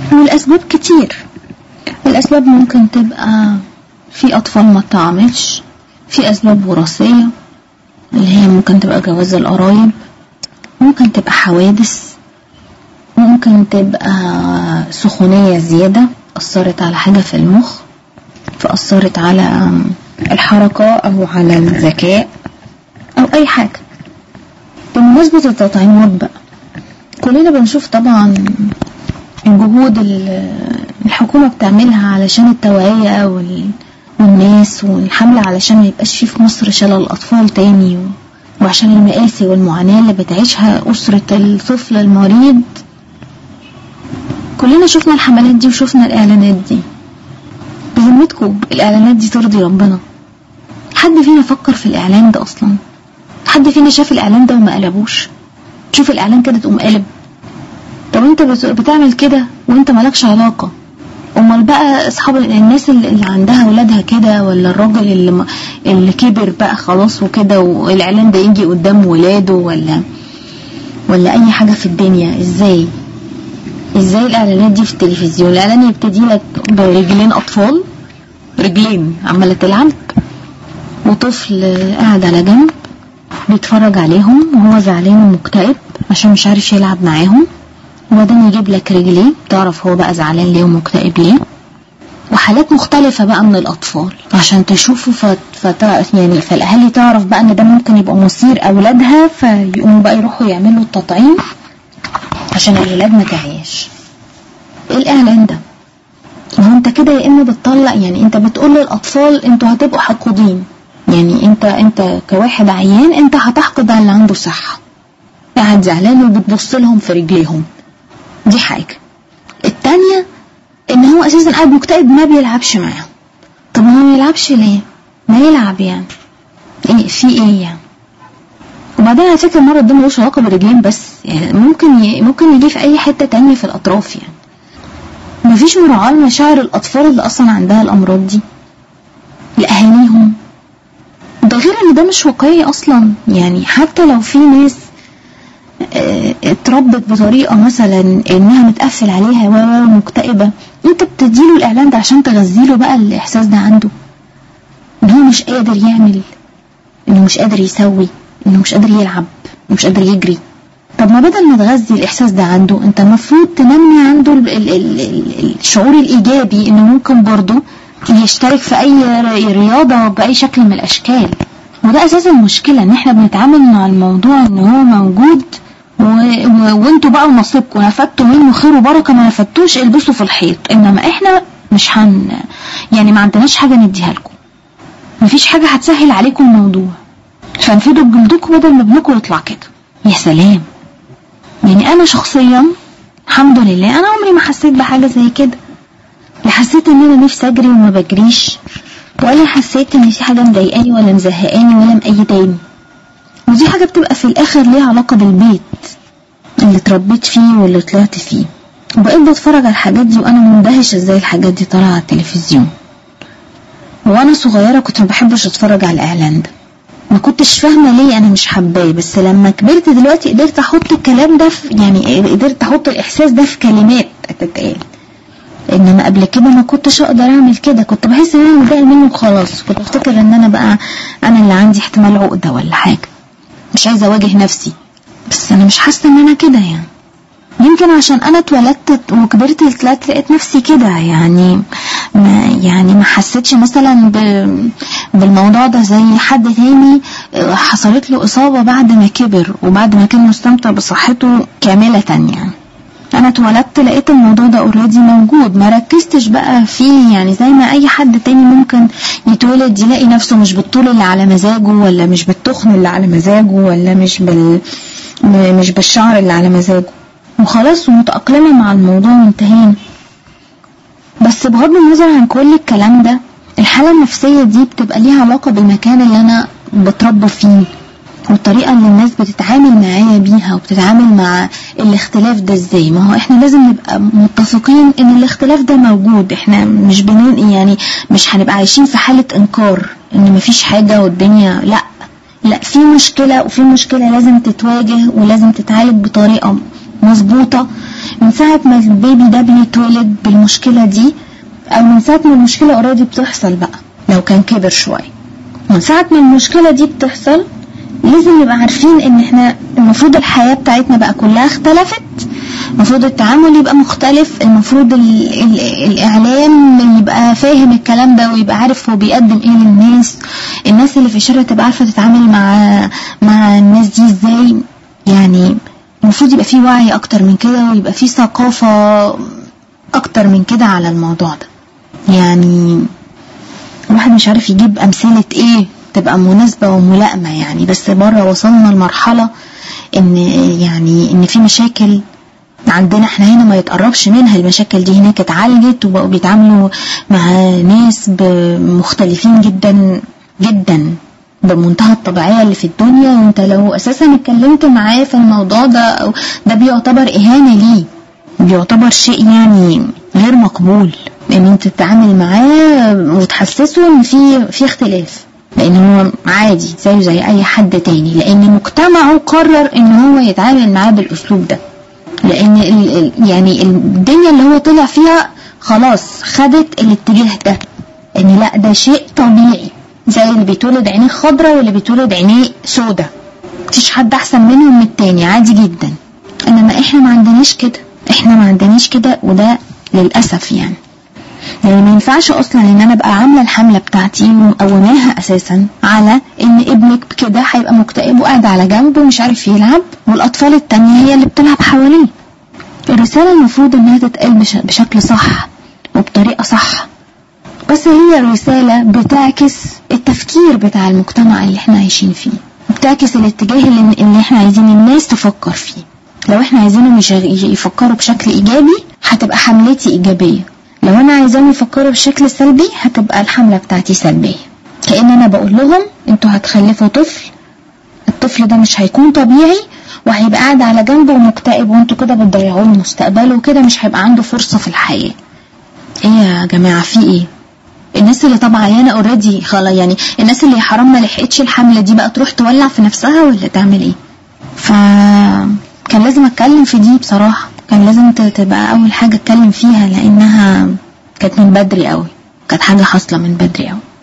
والأسباب كتير الأسباب ممكن تبقى في أطفال ما تعملش في أسباب وراثية اللي هي ممكن تبقى جواز القرايب ممكن تبقى حوادث ممكن تبقى سخونية زيادة أثرت على حاجة في المخ فأثرت على الحركة أو على الذكاء أو أي حاجة بمناسبة التطعيمات بقى كلنا بنشوف طبعا الجهود الحكومة بتعملها علشان التوعية والناس والحملة علشان ما يبقاش فيه في مصر شلل أطفال تاني وعشان المآسي والمعاناة اللي بتعيشها أسرة الطفل المريض كلنا شفنا الحملات دي وشفنا الإعلانات دي بذمتكم الإعلانات دي ترضي ربنا حد فينا فكر في الإعلان ده أصلا حد فينا شاف الإعلان ده وما قلبوش تشوف الإعلان كده تقوم قلب طب انت بتعمل كده وانت مالكش علاقة امال بقى اصحاب الناس اللي عندها ولادها كده ولا الراجل اللي, اللي كبر بقى خلاص وكده والاعلان ده يجي قدام ولاده ولا ولا اي حاجة في الدنيا ازاي ازاي الاعلانات دي في التلفزيون الاعلان يبتدي لك برجلين اطفال رجلين عمالة تلعب وطفل قاعد على جنب بيتفرج عليهم وهو زعلان ومكتئب عشان مش عارف يلعب معاهم وبعدين يجيب لك رجليه تعرف هو بقى زعلان ليه ومكتئب ليه وحالات مختلفة بقى من الأطفال عشان تشوفوا فت... فت... يعني فالأهالي تعرف بقى إن ده ممكن يبقى مصير أولادها فيقوموا بقى يروحوا يعملوا التطعيم عشان الولاد ما تعيش إيه الإعلان ده؟ ما هو أنت كده يا إما بتطلع يعني أنت بتقول للأطفال أنتوا هتبقوا حقودين يعني أنت أنت كواحد عيان أنت هتحقد على اللي عنده صحة قاعد زعلان وبتبص لهم في رجليهم دي حاجة التانية ان هو اساسا قاعد مكتئب ما بيلعبش معاهم طب ما هو ما يلعبش ليه ما يلعب يعني ايه في ايه يعني وبعدين على فكره المرض ده ملوش علاقه بالرجلين بس يعني ممكن ي... ممكن يجي في اي حته تانية في الاطراف يعني مفيش مراعاه لمشاعر الاطفال اللي اصلا عندها الامراض دي لاهاليهم ده غير ان ده مش واقعي اصلا يعني حتى لو في ناس اتربت بطريقة مثلا انها متقفل عليها ومكتئبة انت بتديله الاعلان ده عشان تغذيله بقى الاحساس ده عنده ان هو مش قادر يعمل انه مش قادر يسوي انه مش قادر يلعب انه مش قادر يجري طب ما بدل ما تغذي الاحساس ده عنده انت المفروض تنمي عنده ال ال ال الشعور الايجابي انه ممكن برضه يشترك في اي رياضة باي شكل من الاشكال وده اساس المشكلة ان احنا بنتعامل مع الموضوع ان هو موجود و... و... وانتوا بقى ونصيبكم نفدتوا منه خير وبركه ما نفدتوش البسوا في الحيط انما احنا مش هن يعني ما عندناش حاجه نديها لكم مفيش حاجه هتسهل عليكم الموضوع فانفدوا بجلدكم بدل ما ابنكم يطلع كده يا سلام يعني انا شخصيا الحمد لله انا عمري ما حسيت بحاجه زي كده لا حسيت ان انا نفسي اجري وما بجريش ولا حسيت ان في حاجه مضايقاني ولا مزهقاني ولا مأيداني ودي حاجة بتبقى في الآخر ليها علاقة بالبيت اللي اتربيت فيه واللي طلعت فيه وبقيت بتفرج على الحاجات دي وأنا مندهشة ازاي الحاجات دي طالعة على التلفزيون وأنا صغيرة كنت ما بحبش أتفرج على الإعلان ده ما كنتش فاهمة ليه أنا مش حباه بس لما كبرت دلوقتي قدرت أحط الكلام ده في يعني قدرت أحط الإحساس ده في كلمات تتقال انما قبل كده ما كنتش اقدر اعمل كده كنت بحس ان انا متضايق منه وخلاص كنت افتكر ان انا بقى انا اللي عندي احتمال عقده ولا حاجه مش عايزة أواجه نفسي بس أنا مش حاسة إن أنا كده يعني يمكن عشان أنا اتولدت وكبرت طلعت لقيت نفسي كده يعني ما يعني ما حسيتش مثلا بالموضوع ده زي حد تاني حصلت له إصابة بعد ما كبر وبعد ما كان مستمتع بصحته كاملة يعني انا اتولدت لقيت الموضوع ده اوريدي موجود ما ركزتش بقى فيه يعني زي ما اي حد تاني ممكن يتولد يلاقي نفسه مش بالطول اللي على مزاجه ولا مش بالتخن اللي على مزاجه ولا مش بال مش بالشعر اللي على مزاجه وخلاص ومتأقلمة مع الموضوع وانتهينا بس بغض النظر عن كل الكلام ده الحالة النفسية دي بتبقى ليها علاقة بالمكان اللي انا بتربى فيه والطريقة اللي الناس بتتعامل معايا بيها وبتتعامل مع الاختلاف ده ازاي ما هو احنا لازم نبقى متفقين ان الاختلاف ده موجود احنا مش بنين يعني مش هنبقى عايشين في حالة انكار ان مفيش حاجة والدنيا لا لا في مشكلة وفي مشكلة لازم تتواجه ولازم تتعالج بطريقة مظبوطة من ساعة ما البيبي ده بيتولد بالمشكلة دي او من ساعة ما المشكلة اوريدي بتحصل بقى لو كان كبر شوية من ساعة ما المشكلة دي بتحصل لازم نبقى عارفين ان احنا المفروض الحياة بتاعتنا بقى كلها اختلفت المفروض التعامل يبقى مختلف المفروض ال ال الاعلام يبقى فاهم الكلام ده ويبقى عارف هو بيقدم ايه للناس الناس اللي في الشارع تبقى عارفة تتعامل مع مع الناس دي ازاي يعني المفروض يبقى في وعي اكتر من كده ويبقى في ثقافة اكتر من كده على الموضوع ده يعني الواحد مش عارف يجيب امثلة ايه تبقى مناسبة وملائمة يعني بس بره وصلنا لمرحلة ان يعني ان في مشاكل عندنا احنا هنا ما يتقربش منها المشاكل دي هناك اتعالجت وبقوا بيتعاملوا مع ناس مختلفين جدا جدا بمنتهى الطبيعية اللي في الدنيا وانت لو اساسا اتكلمت معاه في الموضوع ده ده بيعتبر اهانة ليه بيعتبر شيء يعني غير مقبول ان انت تتعامل معاه وتحسسه ان في في اختلاف لان هو عادي زيه زي اي حد تاني لان مجتمعه قرر ان هو يتعامل معاه بالاسلوب ده لان ال يعني الدنيا اللي هو طلع فيها خلاص خدت الاتجاه ده ان لا ده شيء طبيعي زي اللي بيتولد عينيه خضرة واللي بيتولد عينيه سودة مفيش حد احسن منهم من التاني عادي جدا انما احنا ما عندناش كده احنا ما عندناش كده وده للاسف يعني يعني ما ينفعش اصلا ان انا ابقى عامله الحمله بتاعتي ومقوماها اساسا على ان ابنك كده هيبقى مكتئب وقاعد على جنب ومش عارف يلعب والاطفال التانية هي اللي بتلعب حواليه الرساله المفروض انها تتقال بش بشكل صح وبطريقه صح بس هي رساله بتعكس التفكير بتاع المجتمع اللي احنا عايشين فيه بتعكس الاتجاه اللي, اللي احنا عايزين الناس تفكر فيه لو احنا عايزينهم يفكروا بشكل ايجابي هتبقى حملتي ايجابيه لو انا عايزاهم يفكروا بشكل سلبي هتبقى الحملة بتاعتي سلبية كأن انا بقول لهم انتوا هتخلفوا طفل الطفل ده مش هيكون طبيعي وهيبقى قاعد على جنبه ومكتئب وانتوا كده بتضيعوا له مستقبله وكده مش هيبقى عنده فرصة في الحياة ايه يا جماعة في ايه الناس اللي طبعا عيانة اوريدي خلاص يعني الناس اللي حرام ما لحقتش الحملة دي بقى تروح تولع في نفسها ولا تعمل ايه ف كان لازم اتكلم في دي بصراحة كان لازم تبقى اول حاجة اتكلم فيها لانها كانت من بدري قوي كانت حاجة حاصلة من بدري قوي